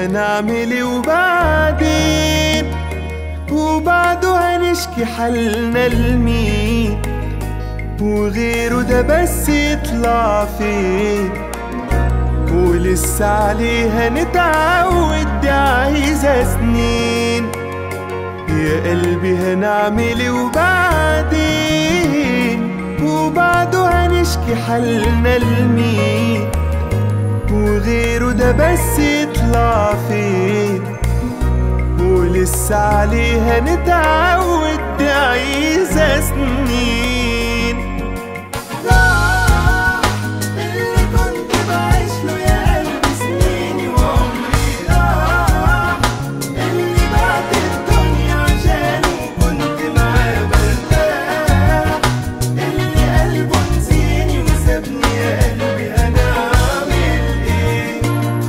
هنعمل ايه وبعدين وبعده هنشكي حالنا لمين وغيره ده بس يطلع فين ولسه عليه هنتعود دي عايزة سنين يا قلبي هنعمل ايه وبعدين وبعده هنشكي حالنا لمين وغيره ده بس يطلع فين ولسه عليه هنتعود دي عايزة سنين راح اللي كنت بعيش له يا قلبي سنيني وعمري راح اللي بعد الدنيا عشانه كنت معاه برتاح اللي قلبه نسيني وسابني يا قلبي انا اعمل ايه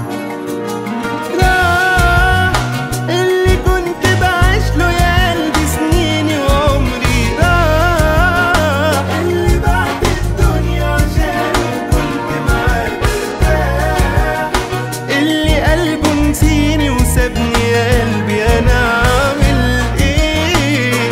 راح اللي كنت بعيش له يا قلبي سنيني وعمري راح اللي بعد الدنيا عشانه كنت معاه برتاح اللي قلبه نسيني وسابني يا قلبي انا اعمل ايه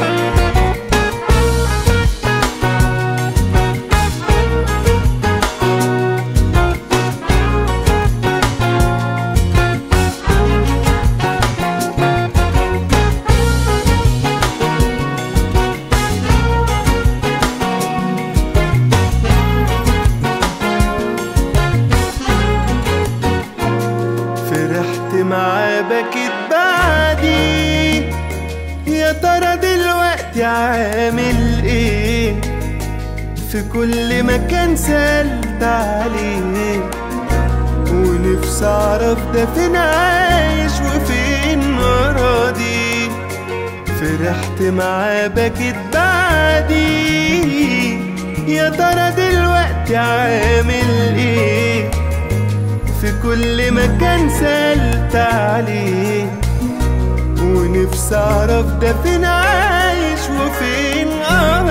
فرحت معاه بكيت بعدي يا ترى دلوقتي عامل ايه في كل مكان سألت عليه ونفسي اعرف ده فين عايش وفين راضي فرحت معاه بكيت بعدي يا ترى دلوقتي عامل ايه في كل مكان سألت عليه ونفسي اعرف ده فين عايش وفين اه